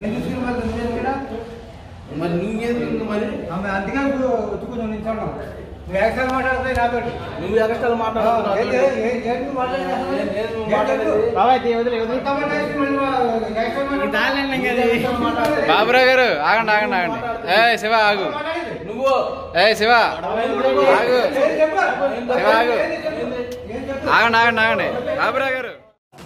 మరి నువ్వేందుకు మరి ఆమె అందుకే ఇప్పుడు వచ్చి కొంచెం నిల్చున్నాం నువ్వు ఎక్స్ట్రా మాట్లాడుతాయి నాతో నువ్వు ఎగస్టాలు మాట్లాడుతున్నావు బాబురావు గారు ఆగండి ఆగండి ఆగండి ఏ శివ ఆగు నువ్వు ఏ శివ ఆగు శివ ఆగు ఆగండి ఆగండి ఆగండి బాబురావు గారు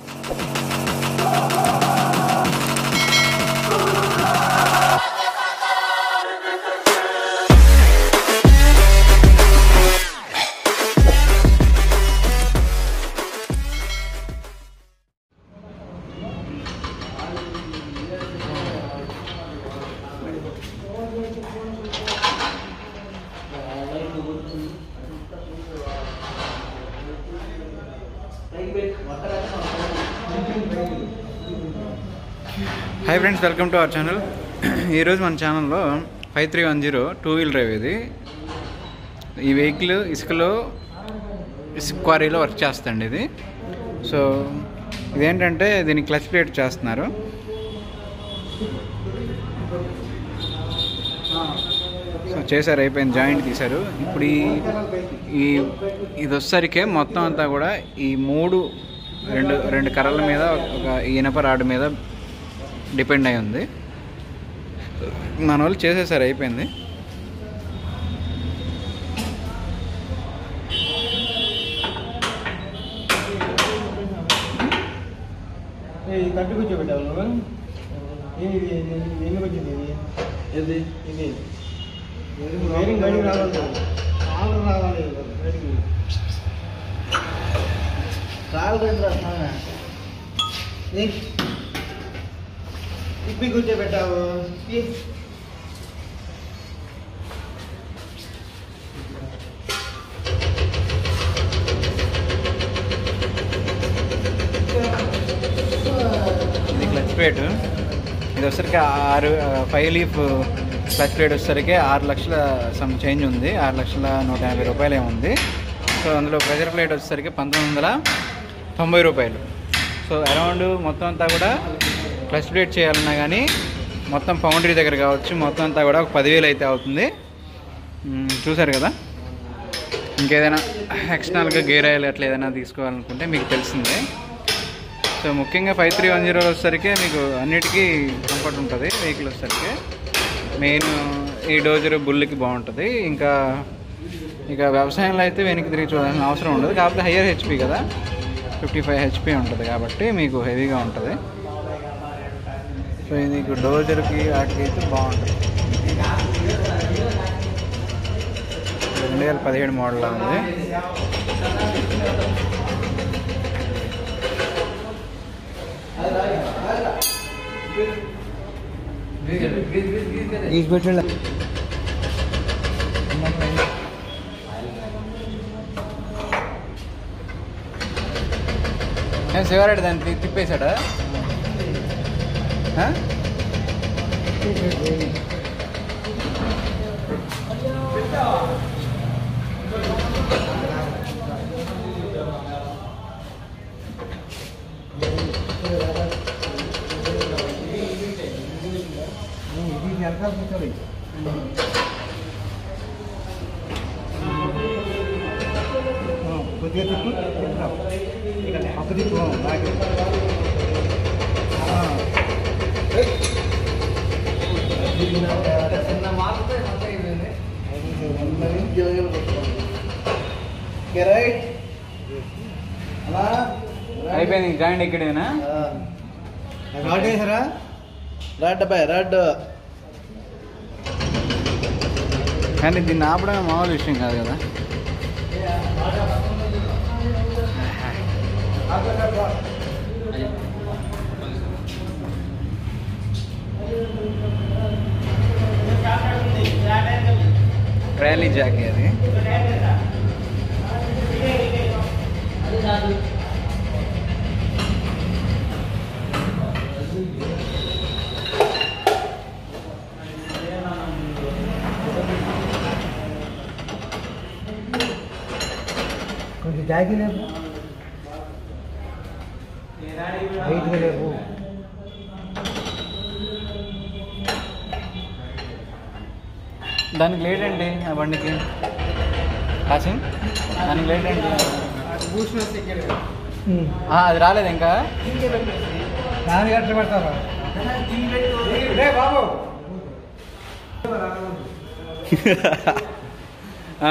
hi friends welcome to our channel ఈరోజు మన ఛానల్లో five three one zero two wheel drive ఇది ఈ వెహికల్ ఇసుకలో ఇసుక క్వారీలో వర్క్ చేస్తండి ఇది సో ఇదేంటంటే దీన్ని క్లచ్ ప్లేట్ చేస్తున్నారు సో చేశారు అయిపోయింది జాయింట్ తీశారు ఇప్పుడు ఈ ఈ ఇది వచ్చేసరికే మొత్తం అంతా కూడా ఈ మూడు రెండు రెండు కర్రల మీద ఒక ఇనప రాడ్ మీద డిపెండ్ అయి ఉంది మన వాళ్ళు చేసేసారు అయిపోయింది కట్టు కూర్చోబెట్టావు నువ్వు ఏంది ఇది? ఇది ఎందుకు వచ్చింది ఇది ఏది ఇది వైరింగ్ బయటికి రావాలి ఆర్డర్ రావాలి బయటికి కాలు రెండు రాస్తానా ఇప్పి కూర్చోబెట్టావు ఇప్పి. ఇది క్లచ్ ప్లేట్ ఇది వచ్చరికి ఆరు ఫైవ్ లీఫ్ క్లచ్ ప్లేట్ వచ్చేసరికి ఆరు లక్షల సమ్ చేంజ్ ఉంది ఆరు లక్షల నూట యాభై రూపాయలు ఏముంది సో అందులో ప్రెషర్ ప్లేట్ వచ్చేసరికి పంతొమ్మిది వందల తొంభై రూపాయలు సో అరౌండ్ మొత్తం అంతా కూడా క్లచ్ ప్లేట్ చేయాలన్నా కానీ మొత్తం ఫౌండరీ దగ్గర కావచ్చు మొత్తం అంతా కూడా ఒక పదివేలు అయితే అవుతుంది మ్మ్, చూసారు కదా ఇంకేదైనా ఎక్స్టర్నల్గా గేర్ ఆయిల్ అట్లా ఏదైనా తీసుకోవాలనుకుంటే మీకు తెలిసిందే సో ముఖ్యంగా ఫైవ్ త్రీ వన్ జీరో వచ్చేసరికి మీకు అన్నిటికీ కంఫర్ట్ ఉంటుంది వెహికల్ వచ్చేసరికి మెయిన్ ఈ డోజర్ బుల్కి బాగుంటుంది ఇంకా ఇక వ్యవసాయంలో అయితే వెనక్కి తిరిగి చూడాల్సిన అవసరం ఉండదు కాకపోతే హయ్యర్ హెచ్పి కదా ఫిఫ్టీ ఫైవ్ హెచ్పి ఉంటుంది కాబట్టి మీకు హెవీగా ఉంటుంది సో ఇది మీకు డోజర్కి వాటికి అయితే బాగుంటుంది రెండు వేల పదిహేడు మోడల్ ఉంది గీసి పెట్టండి ఏం శివారెడ్డి దాన్ని తి- తిప్పేశాడా ఆ? ఇది వెనకాల కూర్చోవాలి ఆ, కొద్దిగా తిప్పు తిప్పురా. పక్క తిప్పు ఆ, బాగా. ఆ. చిన్న మార్పు మొత్తం అయిపోయింది మరి ఉద్యోగాలు కొట్టుకోండి ఓకే రైట్ అలా అయిపోయింది జాయింట్ ఇక్కడేనా రాడ్ వేసారా రెడ్ అబ్బాయి రెడ్ కానీ దీన్ని ఆపడమే మామూలు విషయం కాదు కదా ర్యాలీ జాకీ అది కొంచెం జాగి లేపు హైట్గా లేపు దానికి లేట్ ఏంటి ఆ బండికి కాసిం దానికి లేట్ ఏంటి బూస్ట్ వస్తే ఇక్కడ ఆ, అది రాలేదు ఇంకా దాని గట్ల పెడతారా రే బాబు ఆ,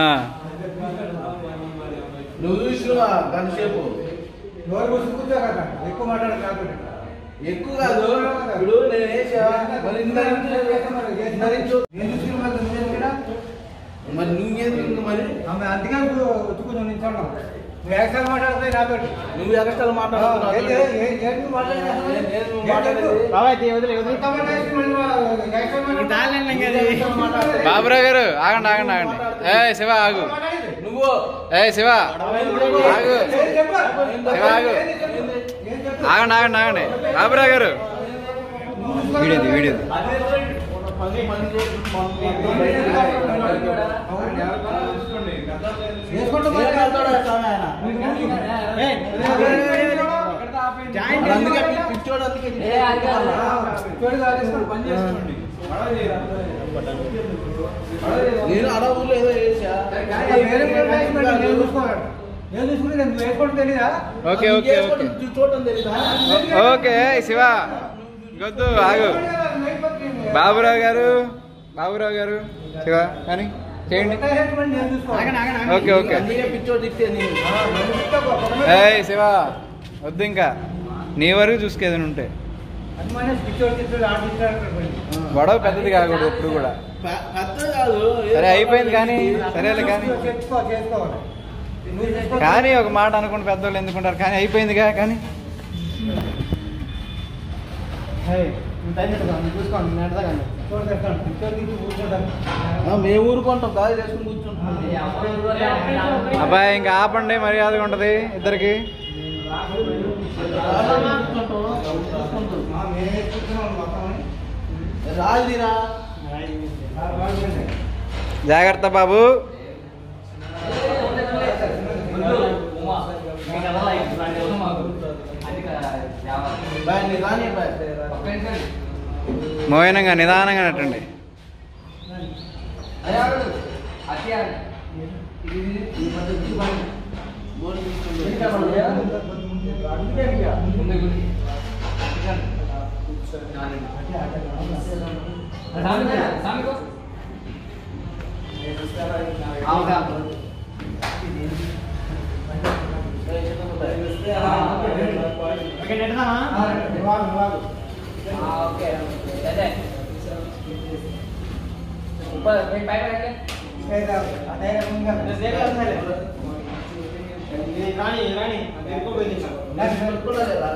నువ్వు చూసినావా గంట సేపు నోరు మూసి కూర్చో కదా ఎక్కువ మాట్లాడదు కాకుండా ఎక్కువ కాదు ఇప్పుడు నేను వేసా మరి ఇంత ఇంత నుంచి నేను చూసుకుని మరి నువ్వేం కూడా మరి నువ్వేందుకు మరి ఆమె అందుకే ఇప్పుడు వచ్చుకుని నిల్చున్నావు నువ్వు ఎక్స్ట్రా మాట్లాడుతాయి నాతో నువ్వు ఎగస్టాలు మాట్లాడుతున్నావు ఏంటి ఏంటి ఏంటి నువ్వు మాట్లాడేది? నేను- నేను ఏంటి మాట్లాడేది. నువ్వు? బాబాయ్ వదిలే ఇంతమంది వేసి మళ్ళీ ఎక్స్ట్రా మాట్లాడతావు. బాబురావు గారు ఆగండి ఆగండి ఆగండి ఏ శివ ఆగు మాట్లాడేది. నువ్వు ఏ శివ ఆగు ఏం చెప్పు? శివ ఆగు ఏం చెప్పు? ఆగండి ఆగండి ఆగండి బాబురావు గారు వీడియోది వీడియోది వేసుకుంటూ ఏం కాదురా స్వామి ఆయన. ఏయ్, మరి అందుకే పి- పిచ్చోడు అందుకే చూడు కాదు, వేసుకోండి, పని చేసుకోండి. నేను అడవుల్లో ఏదో వేసా వేరే కూడా వేసుకోండి, నేను చూసుకోవాలి. నేను చూసుకుంటే నువ్వు వేసుకోవడం తెలీదా ఓకే ఓకే ఓకే చూడటం తెలీదా ఓకే శివ గొద్దు ఆగు బాబురావు గారు బాబురావు గారు శివ కానీ చేయండి నేను చూసుకోవాలి ఓకే ఓకే అందుకే పిచ్చోడు తిట్టే నేను ఏయ్ శివ వద్దు ఇంకా నీ వరకు చూసుకేదని ఉంటే అభిమానేసి పిచ్చోడు తిట్టాడు ఆట తిట్టాడు గొడవ పెద్దది కాకూడదు ఎప్పుడు కూడా పె- పెద్ద కాదు సరే అయిపోయింది కానీ సరేలే కానీ చేసుకో చేసుకోవాలి నువ్వు చేసుకో. కానీ ఒక మాట అనుకుంటే పెద్దవాళ్ళు ఎందుకుంటారు కానీ అయిపోయిందిగా కానీ ఏయ్, నువ్వు టైం పెట్టుకో, నువ్వు చూసుకో, నువ్వు నెడతా కానీ. చూడు తెస్తాను. పిచ్చోడు తిట్టి కూర్చోడానికి. ఆ, మేము ఊరుకుంటాం గాలి చేసుకుని కూర్చుంటాం అబ్బాయి ఇంకా ఆపండి మర్యాదగా ఉంటది ఇద్దరికి ఆ, మేమే కూర్చున్నాం మొత్తం. రాజుదిరా ఆ, బాగుంది. జాగ్రత్త బాబు బాయ్ నీ రాని బాయ్ మోయనంగా నిదానంగా నట్టండి ఈ మధ్య ఈ బండి. బోర్డు తీసుకుంది. ఆ, ఇవ్వాలి, ఇవ్వాలి. ఏదా, అదే రకంగా. ఇది రాణి, ఇది రాణి. అది ఎరుకోపోయింది ఇంకా. పట్టుకోలేదా?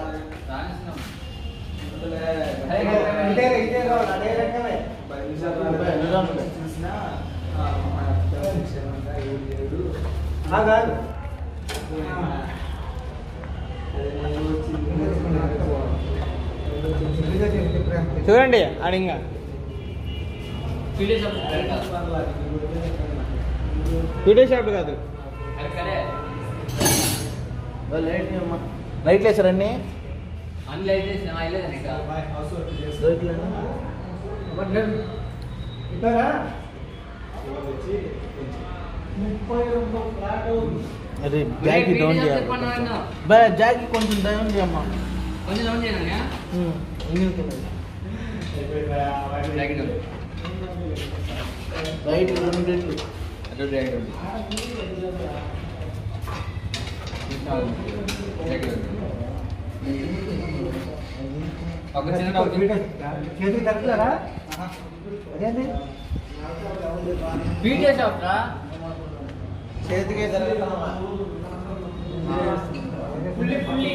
ఇదే ఇదే కావాలి, అదే రకమే. బాయ్, నిజాం బాయ్. ఆ, కాదు. చూడండి అడింగా వీడియో షాప్ కాదు బాయ్, లైట్ ఇవ్వమ్మా. లైట్లు వేసారండి లైట్లు ఇస్తారా ముప్పై రెండు ఫ్లాట్ అరే జాకీ డౌన్ చేయాలి బాయ్ జాకీ కొంచెం డౌన్ చేయమ్మా ఉమ్, ఇంగిలికి వెళ్ళండి. రైట్ రెండు రెట్లు. చేతికి తగ్గలేరా అదేంటి చేతికి పుల్లి పుల్లి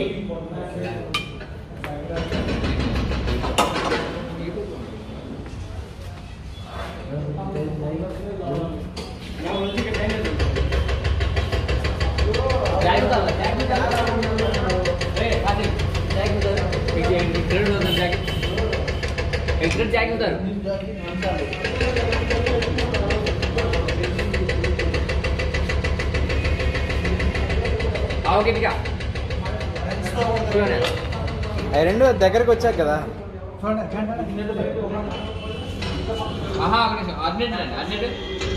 జాకీ నడచాలి. అవి రెండు దగ్గరకు వచ్చాక కదా చూడండి చూడండి ఆహా ఒక నిమిషం అడ్మిట్ రండి అడ్మిట్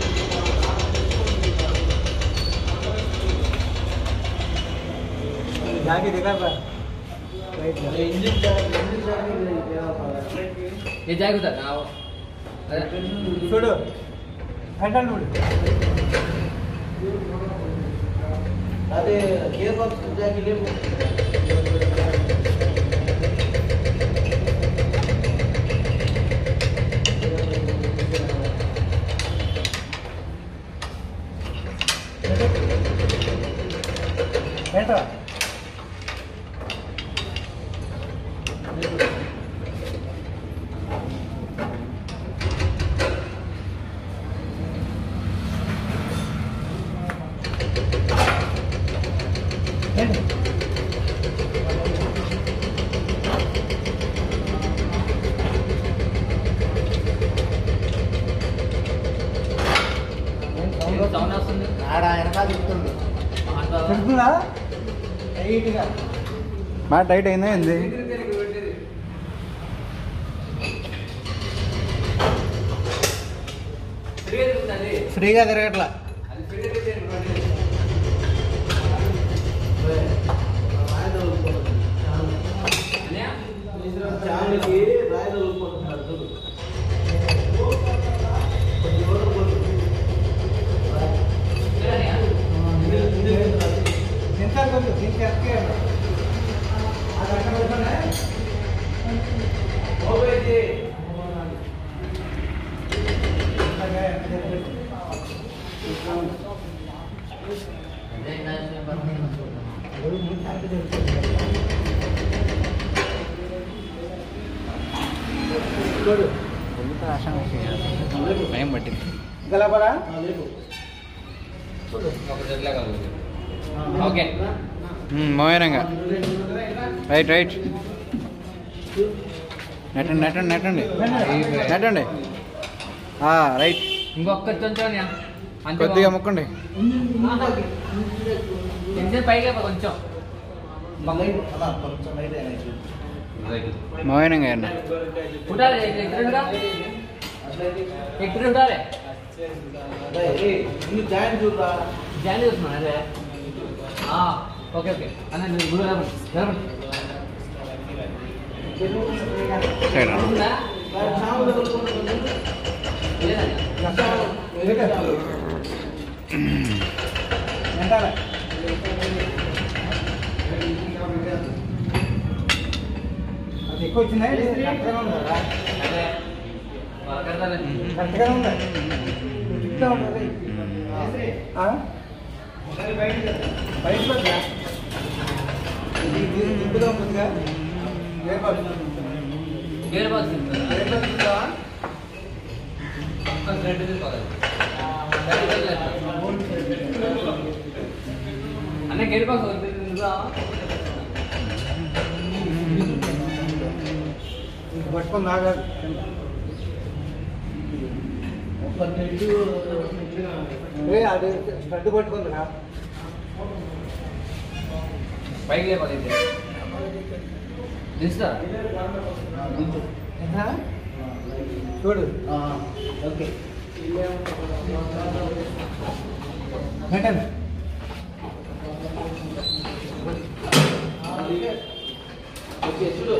జాకెట్ దిగా ఇంజిన్ జాక్ ఇంజిన్ జాక్ ఏ జాగ్రత్త నా అదే చూడు హెండల్ చూడు అదే గేర్ బాక్స్ జాక్ లేవు ఏంట్రా ఏంటి సౌండ్ వస్తుంది ఆడ వెనకాల చెప్తుంది తెలుస్తుందా టైట్గా బాగా టైట్ అయిందా ఏంది ఫ్రీగా తిరగట్లా చాలాకి రాయలు వదులుకుంటున్నారు చూడు. కొద్ది రోజులు కొద్ది. ఇంజిన్- ఇంజిన్ రాదు. సెన్సార్ కొంచెం దీనికి ఎక్కే అది అక్కడ పెట్టుకోండి. ఓవేజీ. అలాగే అదే పెట్టు. అది ముందు కరెక్ట్ తెలుస్తుంది. చూడు టైం పట్టింది గలపడా ఆ, లేపు. ఓకే మోయనంగా రైట్ రైట్ నెట్టండి నెట్టండి నెట్టండి నెట్టండి ఆ, రైట్ ఇంకొక కొంచెం అంతే కొద్దిగా ముక్కండి ఇంజిన్ పైకి లేపా కొంచెం లైట్ అలా కొంచెం లైట్ అయినా చూడు. మోయనంగా అన్న ఉండాలి ఎక్కడ ఎక్కడ ఉండాలి అదే, ఏయ్, ఇంజిన్ జాయింట్ చూడరా జాయిన్ చేస్తున్నాను అదే ఆ, ఓకే ఓకే అన్న నేను గుడి జరపండి జరపండి సైడ్ అన్న ఉందా? చాములు వదులుకుంటుంది. లేదన్నా వెంటాలే అది ఎక్కువ వచ్చిందా కరెక్ట్గా ఉందా అదే వర్కర్దాలే. కరెక్ట్గా ఉందా ఇట్లా ఉంటుంది ఆ? బయటకు వద్దా? ఇది ఇది దింపుగా ఉంటుందిగా గేర్ బాక్స్. గేర్ బాక్స్ ఉందా? గేర్ బాక్స్ ఉందా? ఒక్క థ్రెడ్ తీసుకోవాలి. థ్రెడ్ తీసుకోలేదు. అన్న గేర్ బాక్స్ వద్దు, ఉందా? ఇది పట్టుకొని లాగాలి ఒక నెట్టు ఏ అది స్టడ్ పట్టుకుందిరా పైకి లేపాలి అయితే. దించుతా ఏంటా? చూడు ఆ, ఓకే పెట్టండి ఓకే చూడు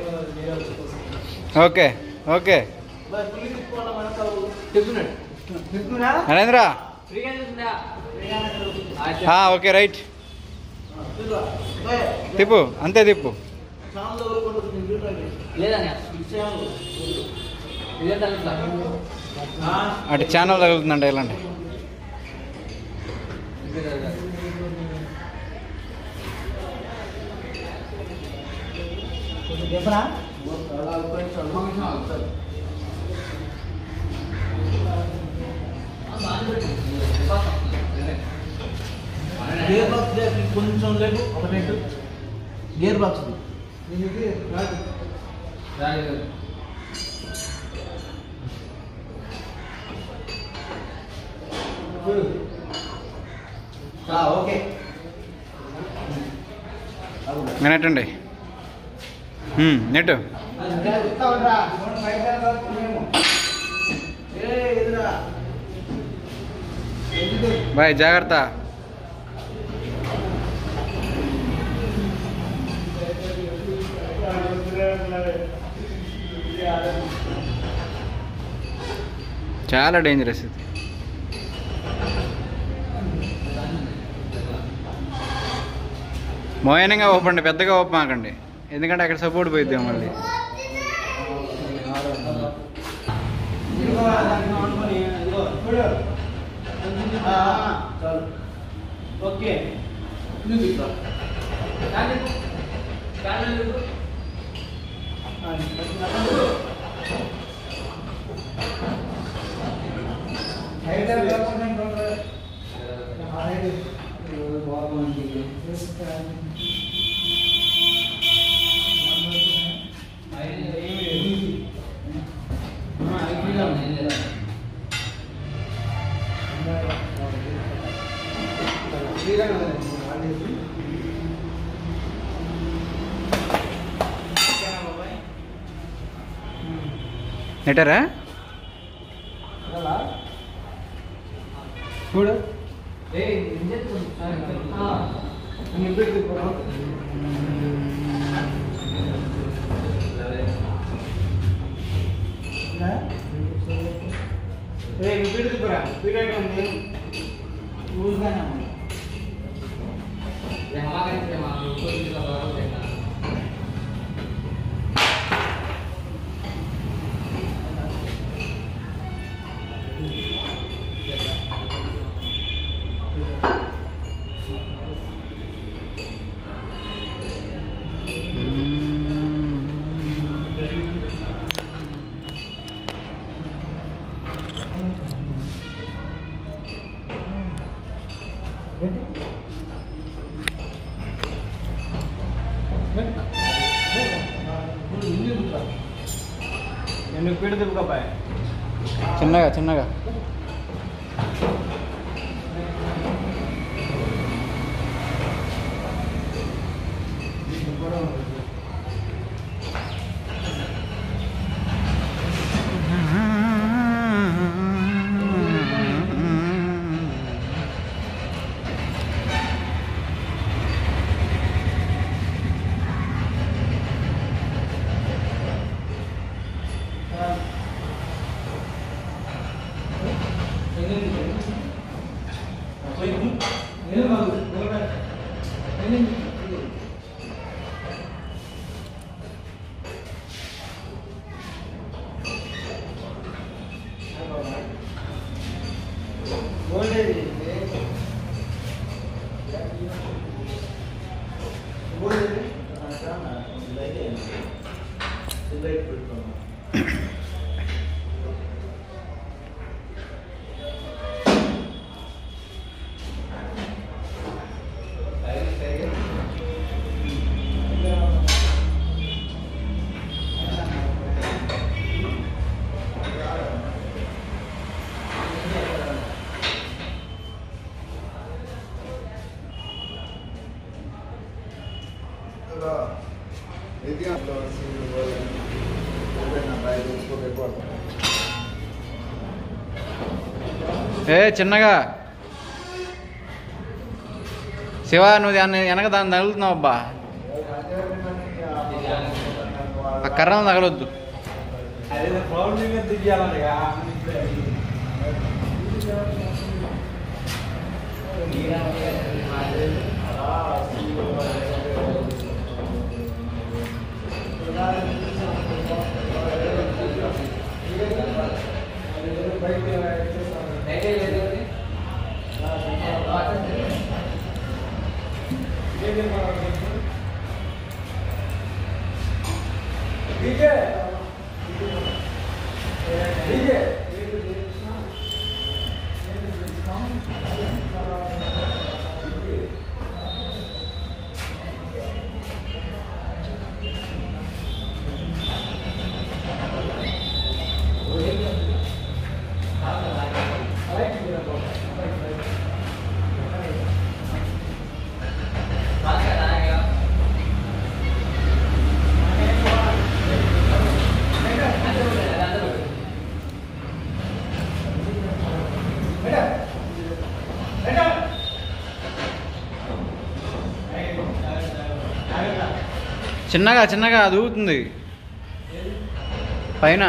ఓకే ఓకే మరి పులి తిప్పుకోవాలా మనకు చెప్తున్నాడు తీసుకురా నరేంద్ర ఫ్రీగా చూసిందా ఆ, ఓకే రైట్ చూడురా ఏయ్, తిప్పు అంతే తిప్పు చాములు వదులుకుంటుంది చూడండి లేదన్నా చాములు ఇదే తగ్గుతా ఆ, అటు ఛానల్ తగులుతుందంట ఇలాంటి చెప్పరా అలా కొంచెం కొంచెం అవుతుంది. గేర్ బాక్స్ దగ్గరికి కొంచెం లేదు ఒక నెట్టు గేర్ బాక్స్ దీనికి రాదు. చూడు ఓకే నెట్టండి ఉమ్, నెట్టు చెప్తా ఉండరా ఫోన్ బయట రాదు, మేము. ఏ ఎదురా బాయ్ జాగ్రత్త చాలా డేంజరస్ ఇది మోయనంగా ఓపండి పెద్దగా ఓపమాకండి ఎందుకంటే అక్కడ సపోర్ట్ పోయిద్దాం మళ్ళీ ఇదిగో దాన్ని ఆనుకొని, ఇదిగో, చూడు. ఆ, ఆ, చాలు. ఓకే నెటరా చూడు నేను పీడ తిప్పుకోపాయ చిన్నగా చిన్నగా ఏ చిన్నగా శివ నువ్వు దాన్ని వెనక దాన్ని తగులుతున్నావు అబ్బా ఆ కర్రలు తగలొద్దు ఆ చిన్నగా చిన్నగా అది ఊగుతుంది పైన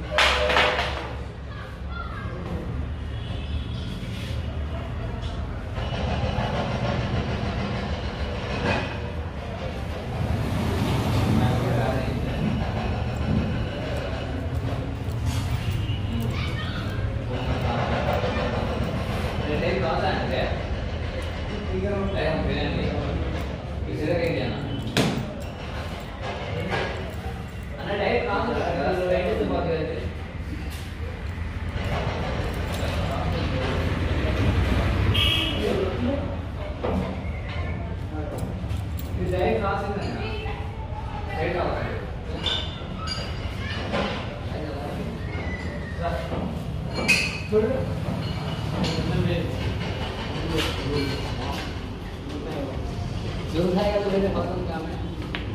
जो उठाएगा तो मेरे पसंद काम है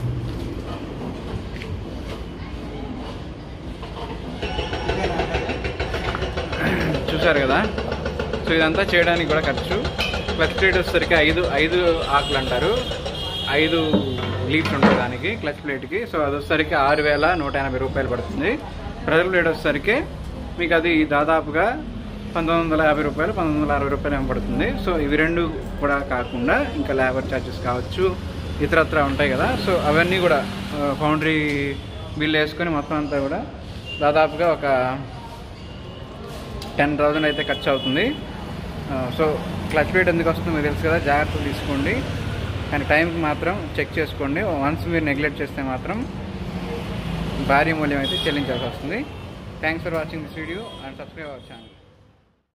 చూసారు కదా సో ఇదంతా చేయడానికి కూడా ఖర్చు క్లచ్ ప్లేట్ వచ్చేసరికి ఐదు ఐదు ఆకులు అంటారు ఐదు లీఫ్స్ ఉంటాయి దానికి క్లచ్ ప్లేట్కి సో అది వచ్చేసరికి ఆరు వేల నూట ఎనభై రూపాయలు పడుతుంది ప్రెజర్ ప్లేట్ వచ్చేసరికి మీకు అది దాదాపుగా పంతొమ్మిది వందల యాభై రూపాయలు పంతొమ్మిది వందల అరవై రూపాయలు ఏమో పడుతుంది సో ఇవి రెండు కూడా కాకుండా ఇంకా లేబర్ ఛార్జెస్ కావచ్చు ఇతరత్ర ఉంటాయి కదా సో అవన్నీ కూడా ఫౌండరీ బిల్ వేసుకొని మొత్తం అంతా కూడా దాదాపుగా ఒక టెన్ థౌజండ్ అయితే ఖర్చు అవుతుంది ఆ, సో క్లచ్ ప్లేట్ ఎందుకు వస్తుందో మీకు తెలుసు కదా జాగ్రత్తలు తీసుకోండి కానీ టైంకి మాత్రం చెక్ చేసుకోండి వన్స్ మీరు నెగ్లెక్ట్ చేస్తే మాత్రం భారీ మూల్యం అయితే చెల్లించాల్సి వస్తుంది thanks for watching this video and subscribe our channel